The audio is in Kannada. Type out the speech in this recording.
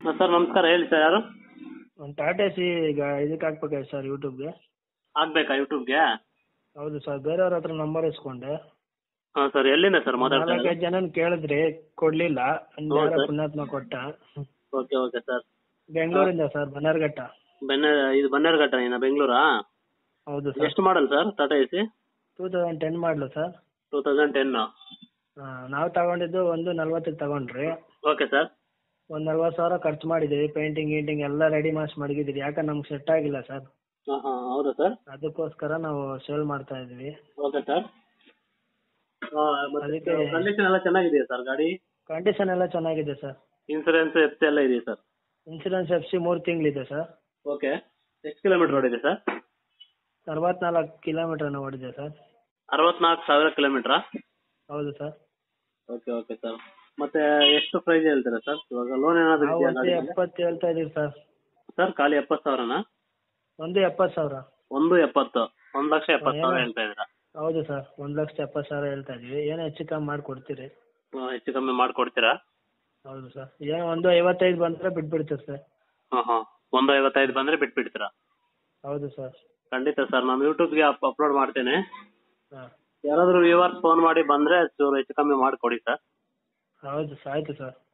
ಸರ್ ನಮಸ್ಕಾರ ಹೇಳಿ ಸರ್ ಯಾರು ಒಂದು ಟಾಟಾ ಸಿ ಈಗ ಇದಕ್ಕೆ ಹಾಕ್ಬೇಕಾಯ್ತು ಸರ್ ಯೂಟ್ಯೂಬ್ಗೆ ಆಗ್ಬೇಕಾ ಯೂಟ್ಯೂಬ್ಗೆ ಹೌದು ಸರ್ ಬೇರೆಯವ್ರ ಹತ್ರ ನಂಬರ್ ಇಸ್ಕೊಂಡೆ ಹಾಂ ಸರ್ ಎಲ್ಲಿಂದ ಸರ್ ಮಾತಾಡ್ತಾ ಇರೋದು ನಾಲ್ಕೈದು ಜನ ಕೇಳಿದ್ರಿ ಕೊಡ್ಲಿಲ್ಲ ಒಂದು ಹೌದು ಯಾರೋ ಸರ್. ಪುಣ್ಯಾತ್ಮ ಕೊಟ್ಟ ಓಕೆ ಓಕೆ ಸರ್ ಬೆಂಗಳೂರಿಂದ ಸರ್ ಬನ್ನರ್ಘಟ್ಟ ಬೆನ್ನ ಇದು ಬನ್ನೇರುಘಟ್ಟ ಇನ್ನ ಬೆಂಗಳೂರಾ ಹೌದು ಸರ್ ಎಷ್ಟು model sir Tata A C two thousand ten model sir two thousand ten ನಾವು ತಗೊಂಡಿದ್ದು ಒಂದು ನಲ್ವತ್ತಕ್ಕೆ ತಗೊಂಡ್ರಿ ಓಕೆ ಸರ್ ಒಂದು ನಲ್ವತ್ತು ಸಾವಿರ ಖರ್ಚು ಮಾಡಿದ್ದೀವಿ ಪೇಂಟಿಂಗ್ ಗೀಂಟಿಂಗ್ ಎಲ್ಲ ರೆಡಿ ಮಾಡಿಸಿ ಮಡಗಿದ್ದೀವಿ ಯಾಕಂದ್ರೆ ನಮ್ಗೆ ಸೆಟ್ ಆಗಿಲ್ಲ ಸರ್ ಹಾಂ ಹಾಂ ಹೌದಾ ಸರ್ ಅದಕ್ಕೋಸ್ಕರ ನಾವು ಸೇಲ್ ಮಾಡ್ತಾ ಇದ್ವಿ ಓಕೆ ಸರ್ ಅದಕ್ಕೆ- ಕಂಡೀಷನ್ ಎಲ್ಲ ಚೆನ್ನಾಗಿದೆಯಾ ಸರ್ ಗಾಡಿ ಕಂಡೀಷನ್ ಎಲ್ಲ ಚೆನ್ನಾಗಿದೆ ಸರ್ ಇನ್ಸೂರೆನ್ಸ್ ಎಫ್ ಎಲ್ಲ ಇದೆಯಾ ಸರ್ ಇನ್ಸೂರೆನ್ಸ್ ಎಫ್ ಸಿ ಮೂರು ತಿಂಗಳಿದೆ ಸರ್ ಓಕೆ ಎಷ್ಟು ಕಿಲೋಮೀಟರ್ ಓಡಿದೆ ಸರ್ ಅರವತ್ನಾಲ್ಕು ಕಿಲೋಮೀಟರ್ನ ಓಡಿದೆ ಸರ್ ಅರವತ್ನಾಲ್ಕು ಸಾವಿರ ಕಿಲೋಮೀಟ್ರಾ ಹೌದು ಸರ್ ಓಕೆ ಓಕೆ ಸರ್ ಮತ್ತೆ ಎಷ್ಟು ಪ್ರೈಸ್ ಹೇಳ್ತೀರಾ ಸರ್ ಇವಾಗ ಲೋನ್ ಏನಾದರೂ ನಾವು ಇದೆಯಾ ಒಂದು ಗಾಡಿ ಎಪ್ಪತ್ತು ಹೇಳ್ತಾ ಇದೀವಿ ಸರ್ ಸರ್ ಖಾಲಿ ಎಪ್ಪತ್ತು ಸಾವಿರನಾ ಒಂದು ಎಪ್ಪತ್ತು ಸಾವಿರ ಒಂದು ಎಪ್ಪತ್ತು ಒಂದು ಲಕ್ಷ ಎಪ್ಪತ್ತು ಸಾವಿರ ಏನೋ- ಹೇಳ್ತಾ ಇದ್ದೀರಾ ಹೌದು ಸರ್ ಒಂದು ಲಕ್ಷದ ಎಪ್ಪತ್ತು ಸಾವಿರ ಹೇಳ್ತಾ ಇದೀವಿ ಏನೋ ಹೆಚ್ಚು ಕಮ್ಮಿ ಮಾಡಿಕೊಡ್ತೀರಿ ಹ್ಮ್, ಹೆಚ್ಚು ಕಮ್ಮಿ ಮಾಡಿಕೊಡ್ತೀರಾ ಹೌದು ಸರ್ ಏನೋ ಒಂದು ಐವತ್ತೈದು ಬಂದರೆ ಬಿಟ್ಬಿಡ್ತೀವಿ ಸರ್ ಹಾಂ ಹಾಂ ಒಂದು ಐವತ್ತೈದು ಬಂದರೆ ಬಿಟ್ಬಿಡ್ತೀರಾ ಹೌದು ಸರ್ ಖಂಡಿತ ಸರ್ ನಾನು ಯೂಟ್ಯೂಬ್ಗೆ ಅಪ್ ಅಪ್ಲೋಡ್ ಮಾಡ್ತೇನೆ ಹಾಂ ಯಾರಾದರೂ ವ್ಯೂವರ್ಸ್ ಫೋನ್ ಮಾಡಿ ಬಂದರೆ ಚೂರು ಹೆಚ್ಚು ಕಮ್ಮಿ ಮಾಡಿಕೊಡಿ ಸರ್ ಹೌದು ಸರ್ ಆಯಿತು ಸರ್